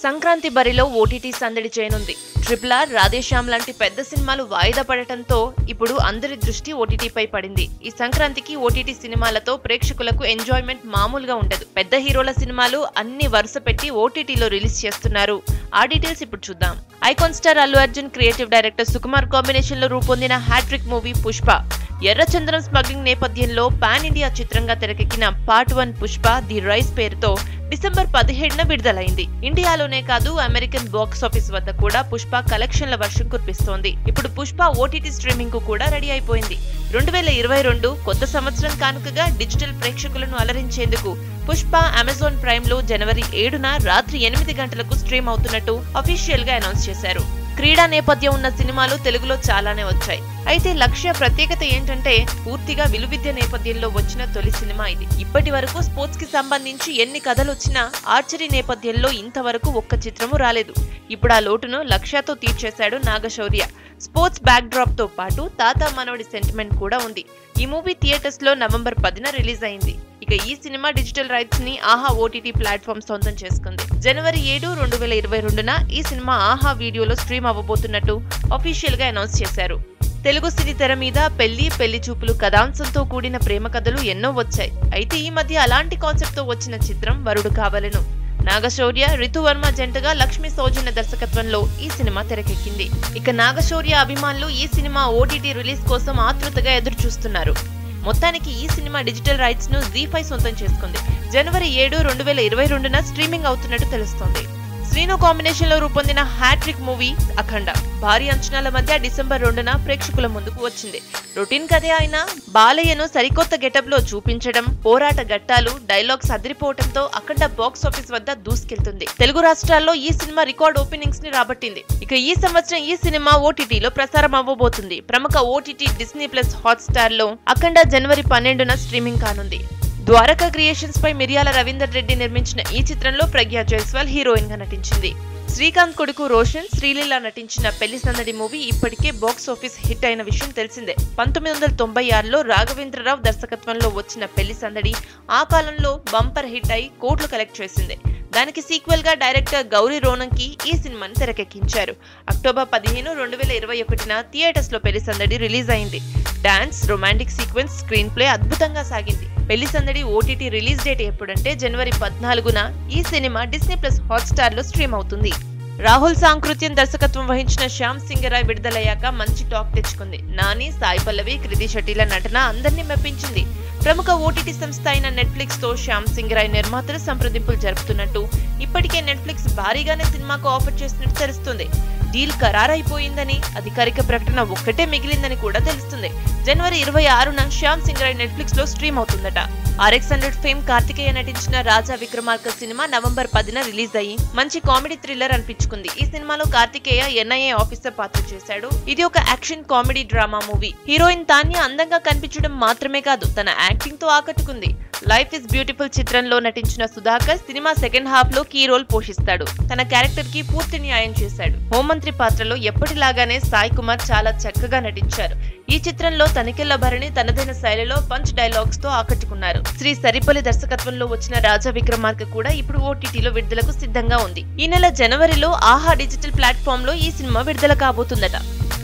సంక్రాంతి బరిలో ఓటీటీ సందడి చేయనుంది ట్రిపుల్ ఆర్ రాధేశ్యామ్ లాంటి పెద్ద సినిమాలు వాయిదా పడటంతో ఇప్పుడు అందరి దృష్టి ఓటీటీపై పడింది ఈ సంక్రాంతికి ఓటీటీ సినిమాలతో ప్రేక్షకులకు ఎంజాయ్మెంట్ మామూలుగా ఉండదు పెద్ద హీరోల సినిమాలు అన్ని వరుస పెట్టి ఓటీటీలో రిలీజ్ చేస్తున్నారు ఆ డీటెయిల్స్ ఇప్పుడు చూద్దాం icon star Allu Arjun creative director Sukumar combination లో రూపొందిన హ్యాట్రిక్ మూవీ పుష్ప ఎర్రచంద్రం స్మగ్లింగ్ నేపథ్యంలో పాన్ ఇండియా చిత్రంగా తెరకెక్కిన part one Pushpa the rise పేరుతో డిసెంబర్ పదిహేడున విడుదలైంది ఇండియాలోనే కాదు అమెరికన్ బాక్స్ ఆఫీస్ వద్ద కూడా పుష్ప కలెక్షన్ల వర్షం కురిపిస్తోంది ఇప్పుడు పుష్ప ఓటీటీ స్ట్రీమింగ్ కు కూడా రెడీ అయిపోయింది రెండు వేల ఇరవై రెండు కొత్త సంవత్సరం కానుకగా డిజిటల్ ప్రేక్షకులను అలరించేందుకు పుష్ప అమెజాన్ ప్రైమ్ లో జనవరి ఏడున రాత్రి ఎనిమిది గంటలకు స్ట్రీమ్ అవుతున్నట్టు అఫీషియల్ గా అనౌన్స్ చేశారు క్రీడా నేపథ్యం ఉన్న సినిమాలు తెలుగులో చాలానే వచ్చాయి అయితే లక్ష్య ప్రత్యేకత ఏంటంటే పూర్తిగా విలువిద్య నేపథ్యంలో వచ్చిన తొలి సినిమా ఇది ఇప్పటి వరకు స్పోర్ట్స్ కి సంబంధించి ఎన్ని కథలు వచ్చినా ఆర్చరీ నేపథ్యంలో ఇంతవరకు ఒక్క చిత్రము రాలేదు ఇప్పుడు ఆ లోటును లక్ష్యతో తీర్చేశాడు నాగశౌర్య స్పోర్ట్స్ బ్యాక్ డ్రాప్ తో పాటు తాత మనవడి సెంటిమెంట్ కూడా ఉంది ఈ మూవీ థియేటర్స్ లో నవంబర్ పదిన రిలీజ్ అయింది ఇక ఈ సినిమా డిజిటల్ రైట్స్ ని ఆహా ఓటీటీ ప్లాట్ఫామ్ సొంతం చేసుకుంది జనవరి ఏడు రెండు వేల ఇరవై రెండున ఈ సినిమా ఆహా వీడియోలో స్ట్రీమ్ అవ్వబోతున్నట్టు అఫీషియల్ గా అనౌన్స్ చేశారు తెలుగు సినీ తెర మీద పెళ్లి పెళ్లి చూపులు కథాంశంతో కూడిన ప్రేమ కథలు ఎన్నో వచ్చాయి అయితే ఈ మధ్య అలాంటి కాన్సెప్ట్ తో వచ్చిన చిత్రం వరుడు కావలను నాగశౌర్య రితువర్మ జంటగా లక్ష్మీ సౌజన్య దర్శకత్వంలో ఈ సినిమా తెరకెక్కింది ఇక నాగశౌర్య అభిమానులు ఈ సినిమా ఓటీటీ రిలీజ్ కోసం ఆతృతగా ఎదురు చూస్తున్నారు మొత్తానికి ఈ సినిమా డిజిటల్ రైట్స్ ను జీ ఫైవ్ సొంతం చేసుకుంది జనవరి ఏడు రెండు వేల ఇరవై రెండున స్ట్రీమింగ్ అవుతున్నట్టు తెలుస్తోంది శ్రీను కాంబినేషన్ లో రూపొందిన హ్యాట్రిక్ మూవీ అఖండ భారీ అంచనాల మధ్య డిసెంబర్ రెండున ప్రేక్షకుల ముందుకు వచ్చింది రొటీన్ కథే అయినా బాలయ్యను సరికొత్త గెటప్ లో చూపించడం పోరాట ఘట్టాలు డైలాగ్స్ అదిరిపోవడంతో అఖండ బాక్స్ ఆఫీస్ వద్ద దూసుకెళ్తుంది తెలుగు రాష్ట్రాల్లో ఈ సినిమా రికార్డ్ ఓపెనింగ్స్ ని రాబట్టింది ఇక ఈ సంవత్సరం ఈ సినిమా ఓటీటీలో ప్రసారం అవ్వబోతుంది ప్రముఖ OTT Disney plus hot star లో అఖండ జనవరి పన్నెండున స్ట్రీమింగ్ కానుంది ద్వారకా క్రియేషన్స్ పై మిరియాల రవీందర్ రెడ్డి నిర్మించిన ఈ చిత్రంలో ప్రజ్ఞా జైస్వాల్ హీరోయిన్ గా నటించింది శ్రీకాంత్ కొడుకు రోషన్ శ్రీలీల నటించిన పెళ్లి సందడి మూవీ ఇప్పటికే బాక్స్ ఆఫీస్ హిట్ అయిన విషయం తెలిసిందే పంతొమ్మిది వందల తొంభై ఆరులో రాఘవేంద్రరావు దర్శకత్వంలో వచ్చిన పెళ్లి సందడి ఆ కాలంలో బంపర్ హిట్ అయి కోట్లు కలెక్ట్ చేసింది దానికి సీక్వెల్ గా డైరెక్టర్ గౌరీ రోనంకి ఈ సినిమాని తెరకెక్కించారు అక్టోబర్ పదిహేను రెండు వేల ఇరవై ఒకటిన థియేటర్స్ లో పెళ్లి సందడి రిలీజ్ అయింది dance romantic sequence screenplay అద్భుతంగా సాగింది పెళ్లి సందడి ఓటీటీ రిలీజ్ డేట్ ఎప్పుడంటే జనవరి పద్నాలుగున ఈ సినిమా డిస్నీ ప్లస్ హాట్స్టార్ లో స్ట్రీమ్ అవుతుంది రాహుల్ సాంకృత్యం దర్శకత్వం వహించిన శ్యామ్ సింగరాయ్ విడుదలయ్యాక మంచి టాక్ తెచ్చుకుంది నాని సాయి పల్లవి కృతి శెట్టిల నటన అందరినీ మెప్పించింది ప్రముఖ ఓటీటీ సంస్థ అయిన నెట్ఫ్లిక్స్ తో శ్యామ్ సింగరాయ్ నిర్మాతలు సంప్రదింపులు జరుపుతున్నట్టు ఇప్పటికే నెట్ఫ్లిక్స్ భారీగానే సినిమాకు ఆఫర్ చేసినట్టు తెలుస్తుంది డీల్ ఖరారైపోయిందని అధికారిక ప్రకటన ఒక్కటే మిగిలిందని కూడా తెలుస్తుంది జనవరి ఇరవై ఆరున శ్యామ్ సింగరాయ్ నెట్ఫ్లిక్స్ లో స్ట్రీమ్ అవుతుందట ఆర్ఎక్స్ హండ్రెడ్ ఫేమ్ కార్తికేయ నటించిన రాజా విక్రమార్క సినిమా నవంబర్ పదిన రిలీజ్ అయ్యి మంచి కామెడీ థ్రిల్లర్ అనిపించుకుంది ఈ సినిమాలో కార్తికేయ ఎన్ఐఏ ఆఫీసర్ పాత్ర చేశాడు ఇది ఒక action comedy drama movie heroine Tanya అందంగా కనిపించడం మాత్రమే కాదు తన యాక్టింగ్ తో ఆకట్టుకుంది లైఫ్ ఇస్ బ్యూటిఫుల్ చిత్రంలో నటించిన సుధాకర్ సినిమా సెకండ్ హాఫ్ లో కీ రోల్ పోషిస్తాడు తన క్యారెక్టర్ కి పూర్తి న్యాయం చేశాడు హోంమంత్రి పాత్రలో ఎప్పటిలాగానే సాయి కుమార్ చాలా చక్కగా నటించారు ఈ చిత్రంలో తనికెళ్ల భరణి తనదైన శైలిలో పంచ్ డైలాగ్స్ తో ఆకట్టుకున్నారు శ్రీ సరిపల్లి దర్శకత్వంలో వచ్చిన రాజా విక్రమార్క కూడా ఇప్పుడు ఓటీటీలో విడుదలకు సిద్ధంగా ఉంది ఈ నెల జనవరిలో ఆహా డిజిటల్ ప్లాట్ఫామ్ లో ఈ సినిమా విడుదల కాబోతుందట